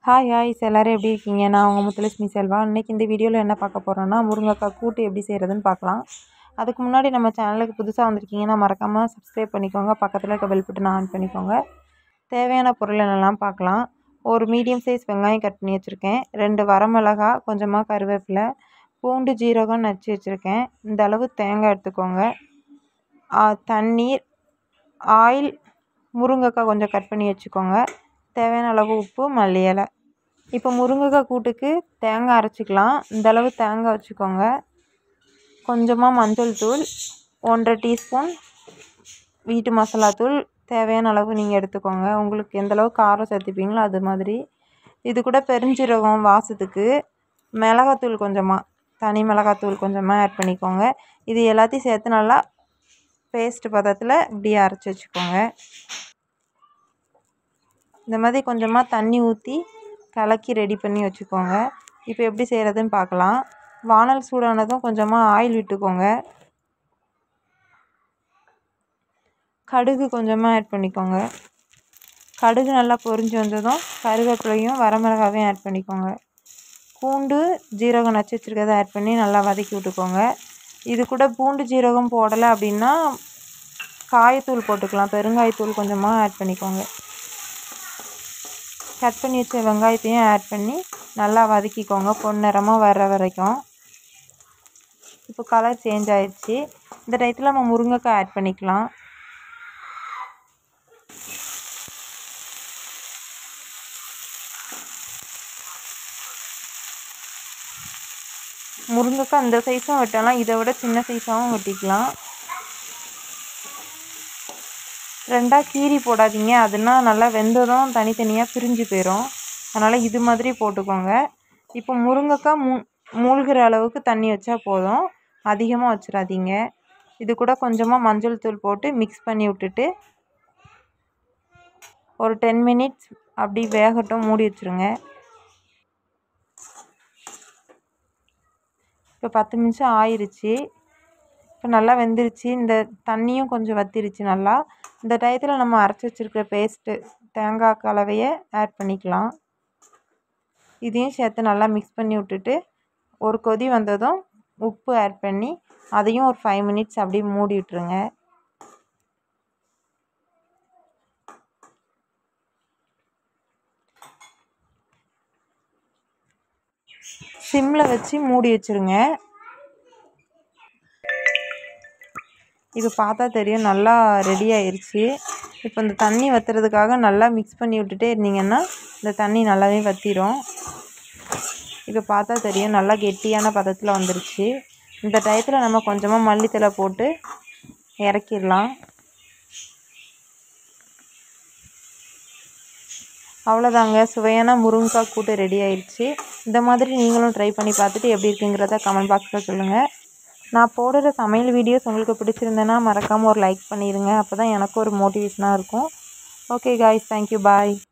hi ஹாய்ஸ் எல்லோரும் எப்படி இருக்கீங்க நான் உங்கள் முத்துலட்சுமி செல்வா இன்றைக்கி இந்த வீடியோவில் என்ன பார்க்க போகிறோன்னா முருங்கைக்காய் கூட்டு எப்படி செய்கிறதுன்னு பார்க்கலாம் அதுக்கு முன்னாடி நம்ம சேனலுக்கு புதுசாக வந்திருக்கீங்கன்னா மறக்காமல் சப்ஸ்கிரைப் பண்ணிக்கோங்க பக்கத்தில் இருக்க பெல் பட்டன் ஆன் பண்ணிக்கோங்க தேவையான பொருள் என்னெல்லாம் பார்க்கலாம் ஒரு மீடியம் சைஸ் வெங்காயம் கட் பண்ணி வச்சுருக்கேன் ரெண்டு வரமிளகா கொஞ்சமாக கருவேப்பிலை பூண்டு ஜீரகம் நச்சு வச்சுருக்கேன் இந்த அளவு தேங்காய் எடுத்துக்கோங்க ஆ, தண்ணீர் ஆயில் முருங்கைக்காய் கொஞ்சம் கட் பண்ணி வச்சுக்கோங்க தேவையான அளவு உப்பு மல்லி இலை இப்போ முருங்கைக்காய் கூட்டுக்கு தேங்காய் அரைச்சிக்கலாம் இந்த அளவு தேங்காய் வச்சுக்கோங்க கொஞ்சமாக மஞ்சள் தூள் ஒன்றரை டீஸ்பூன் வீட்டு மசாலா தூள் தேவையான அளவு நீங்கள் எடுத்துக்கோங்க உங்களுக்கு எந்த அளவு காரம் சேர்த்துப்பீங்களோ அது மாதிரி இது கூட பெருஞ்சீரகம் வாசத்துக்கு மிளகாத்தூள் கொஞ்சமாக தனி மிளகாத்தூள் கொஞ்சமாக ஆட் பண்ணிக்கோங்க இது எல்லாத்தையும் சேர்த்து நல்லா பேஸ்ட் பதத்தில் இப்படியே அரைச்சி வச்சுக்கோங்க இந்த மாதிரி கொஞ்சமாக தண்ணி ஊற்றி கலக்கி ரெடி பண்ணி வச்சுக்கோங்க இப்போ எப்படி செய்கிறதுன்னு பார்க்கலாம் வானல் சூடானதும் கொஞ்சமாக ஆயில் விட்டுக்கோங்க கடுகு கொஞ்சமாக ஆட் பண்ணிக்கோங்க கடுகு நல்லா பொரிஞ்சு வந்ததும் கருவேப்பிலையும் வரமிளகாவையும் ஆட் பண்ணிக்கோங்க பூண்டு ஜீரகம் நச்சு வச்சுருக்கதை ஆட் பண்ணி நல்லா வதக்கி விட்டுக்கோங்க இது கூட பூண்டு ஜீரகம் போடலை அப்படின்னா காயத்தூள் போட்டுக்கலாம் பெருங்காயத்தூள் கொஞ்சமாக ஆட் பண்ணிக்கோங்க கட் பண்ணி வச்ச வெங்காயத்தையும் ஆட் பண்ணி நல்லா வதக்கிக்கோங்க பொன்னிறமாக வர்ற வரைக்கும் இப்போ கலர் சேஞ்ச் ஆயிடுச்சு இந்த டயத்தில் நம்ம முருங்கைக்காய் ஆட் பண்ணிக்கலாம் முருங்கைக்காய் இந்த சைஸும் வெட்டலாம் இதை விட சின்ன சைஸாகவும் வெட்டிக்கலாம் ரெண்டாக கீரி போடாதீங்க அதுனா நல்லா வெந்ததும் தனித்தனியாக பிரிஞ்சு போயிடும் அதனால் இது மாதிரி போட்டுக்கோங்க இப்போ முருங்கைக்காய் மூ மூழ்கிற அளவுக்கு தண்ணி வச்சா போதும் அதிகமாக வச்சிடாதீங்க இது கூட கொஞ்சமாக மஞ்சள் தூள் போட்டு மிக்ஸ் பண்ணி விட்டுட்டு ஒரு டென் மினிட்ஸ் அப்படி வேகட்டும் மூடி வச்சுருங்க இப்போ பத்து நிமிஷம் ஆயிடுச்சு இப்போ நல்லா வெந்துருச்சு இந்த தண்ணியும் கொஞ்சம் வத்திருச்சு நல்லா இந்த டயத்தில் நம்ம அரைச்சி வச்சுருக்கிற பேஸ்ட்டு தேங்காய் கலவையை ஆட் பண்ணிக்கலாம் இதையும் சேர்த்து நல்லா மிக்ஸ் பண்ணி விட்டுட்டு ஒரு கொதி வந்ததும் உப்பு ஆட் பண்ணி அதையும் ஒரு ஃபைவ் மினிட்ஸ் அப்படியே மூடி விட்டுருங்க சிம்மில் வச்சு மூடி வச்சுருங்க இப்போ பார்த்தா தெரியும் நல்லா ரெடி ஆயிருச்சு இப்போ இந்த தண்ணி வற்றுறதுக்காக நல்லா மிக்ஸ் பண்ணி விட்டுட்டே இருந்தீங்கன்னா இந்த தண்ணி நல்லாவே வற்றிடும் இப்போ பார்த்தா தெரியும் நல்லா கெட்டியான பதத்தில் வந்துருச்சு இந்த டயத்தில் நம்ம கொஞ்சமாக மல்லித்தலை போட்டு இறக்கிடலாம் அவ்வளோதாங்க சுவையான முருங்கைக்காய் கூட்டு ரெடி ஆயிடுச்சு இந்த மாதிரி நீங்களும் ட்ரை பண்ணி பார்த்துட்டு எப்படி இருக்குங்கிறத கமெண்ட் பாக்ஸில் சொல்லுங்கள் நான் போடுற சமையல் வீடியோஸ் உங்களுக்கு பிடிச்சிருந்தேன்னா மறக்காமல் ஒரு லைக் பண்ணிடுங்க அப்போ தான் எனக்கும் ஒரு மோட்டிவேஷனாக இருக்கும் ஓகே காய்ஸ் தேங்க்யூ பாய்